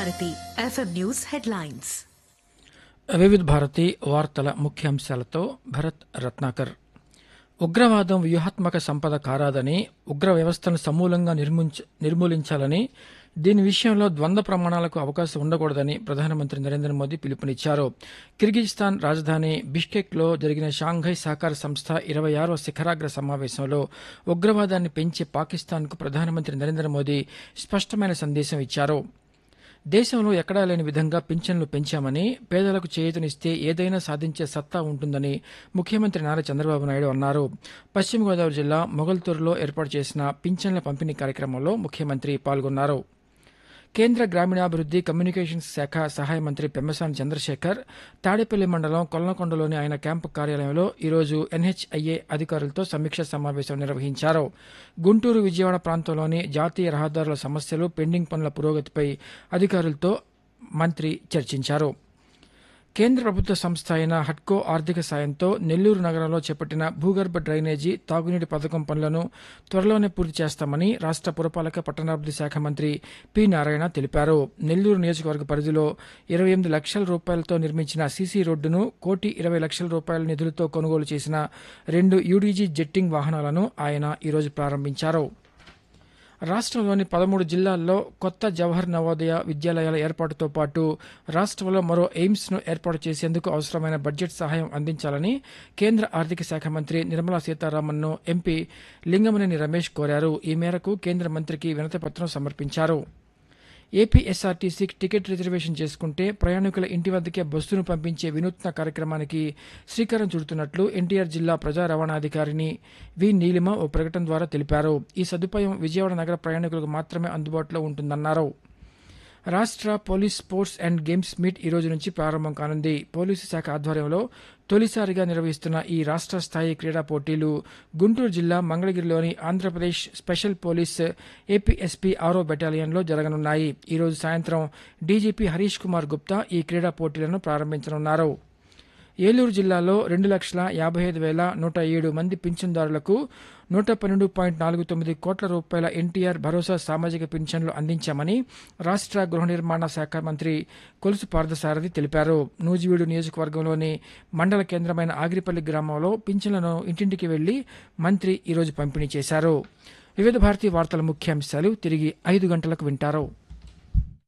Bharati FM news headlines వివిధ భారతి వార్తల ముఖ్యాంశాలతో భరత్ రత్నాకర్ ఉగ్రవాదం వ్యూహాత్మక సంపద కారాదని ఉగ్ర వ్యవస్థను సమూలంగా నిర్మించ నిర్మూలించాలని దీని విషయంలో ద్వంద్వ ప్రమాణాలకు అవకాశం ఉండకూడదని ప్రధానమంత్రి నరేంద్ర మోదీ పిలుపునిచ్చారు కిర్గిజిస్తాన్ రాజధాని బిష్కెక్లో జరిగిన షాంఘై సహకార సంస్థ ఇరవై ఆరవ శిఖరాగ్ర సమావేశంలో ఉగ్రవాదాన్ని పెంచే పాకిస్తాన్కు ప్రధానమంత్రి నరేంద్ర మోదీ స్పష్టమైన సందేశం ఇచ్చారు దేశంలో ఎక్కడా లేని విధంగా పింఛన్లు పెంచామని పేదలకు చేయూతనిస్తే ఏదైనా సాధించే సత్తా ఉంటుందని ముఖ్యమంత్రి నారా చంద్రబాబు నాయుడు అన్నారు పశ్చిమ గోదావరి జిల్లా మొగల్తూరులో ఏర్పాటు చేసిన పింఛన్ల పంపిణీ కార్యక్రమంలో ముఖ్యమంత్రి పాల్గొన్నారు కేంద్ర గ్రామీణాభివృద్ది కమ్యూనికేషన్స్ శాఖ సహాయ మంత్రి పెమ్మసాని చంద్రశేఖర్ తాడేపల్లి మండలం కొల్లకొండలోని ఆయన క్యాంపు కార్యాలయంలో ఈరోజు ఎన్హెచ్ఐఏ అధికారులతో సమీక్షా సమావేశం నిర్వహించారు గుంటూరు విజయవాడ ప్రాంతంలోని జాతీయ రహదారుల సమస్యలు పెండింగ్ పనుల పురోగతిపై అధికారులతో మంత్రి చర్చించారు కేంద్ర ప్రభుత్వ సంస్థ అయిన హట్కో ఆర్థిక సాయంతో నెల్లూరు నగరంలో చేపట్టిన భూగర్భ డ్రైనేజీ తాగునీటి పథకం పనులను త్వరలోనే పూర్తి చేస్తామని రాష్ట్ర పురపాలక పట్టణాభివృద్ధి శాఖ మంత్రి పి నారాయణ తెలిపారు నెల్లూరు నియోజకవర్గ పరిధిలో ఇరవై ఎనిమిది లక్షల రూపాయలతో నిర్మించిన సీసీ రోడ్డును కోటి ఇరవై లక్షల రూపాయల నిధులతో కొనుగోలు చేసిన రెండు యూడీజీ జెట్టింగ్ వాహనాలను ఆయన ఈరోజు ప్రారంభించారు రాష్ట్రంలోని పదమూడు జిల్లాల్లో కొత్త జవహర్ నవోదయ విద్యాలయాల ఏర్పాటుతో పాటు రాష్ట్రంలో మరో ఎయిమ్స్ను ఏర్పాటు చేసేందుకు అవసరమైన బడ్జెట్ సహాయం అందించాలని కేంద్ర ఆర్థిక శాఖ మంత్రి నిర్మలా సీతారామన్ను ఎంపీ లింగమనేని రమేష్ కోరారు ఈ మేరకు కేంద్ర మంత్రికి వినతిపత్రం సమర్పించారు ఏపీఎస్ఆర్టీసీ టికెట్ రిజర్వేషన్ చేసుకుంటే ప్రయాణికుల ఇంటి వద్దకే బస్సును పంపించే వినూత్న కార్యక్రమానికి శ్రీకారం చుడుతున్నట్లు ఎన్టీఆర్ జిల్లా ప్రజా రవాణాధికారిని వి నీలిమ ఓ ప్రకటన ద్వారా తెలిపారు ఈ సదుపాయం విజయవాడ నగర ప్రయాణికులకు మాత్రమే అందుబాటులో ఉంటుందన్నారు రాష్ట్ర police sports and games meet ఈ రోజు నుంచి ప్రారంభం కానుంది పోలీసు శాఖ ఆధ్వర్యంలో తొలిసారిగా నిర్వహిస్తున్న ఈ రాష్ట్ర స్థాయి క్రీడా పోటీలు గుంటూరు జిల్లా మంగళగిరిలోని ఆంధ్రప్రదేశ్ స్పెషల్ పోలీస్ ఏపీఎస్పీ ఆరో బెటాలియన్లో జరగనున్నాయి ఈ రోజు సాయంత్రం డీజీపీ హరీష్ కుమార్ గుప్తా ఈ క్రీడా పోటీలను ప్రారంభించనున్నారు ఏలూరు జిల్లాలో రెండు లక్షల యాభై ఐదు వేల నూట ఏడు మంది పింఛన్దారులకు నూట పన్నెండు పాయింట్ నాలుగు తొమ్మిది కోట్ల రూపాయల ఎన్టీఆర్ భరోసా సామాజిక పింఛన్లు అందించామని రాష్ట్ర గృహ నిర్మాణ శాఖ మంత్రి కొలుసు పార్థసారథి తెలిపారు నూజివీడు నియోజకవర్గంలోని మండల కేంద్రమైన ఆగిరిపల్లి గ్రామంలో పింఛన్లను ఇంటింటికి వెళ్లి మంత్రి ఈరోజు పంపిణీ చేశారు వివిధ భారతీ వార్తల ముఖ్యాంశాలు తిరిగి ఐదు గంటలకు వింటారు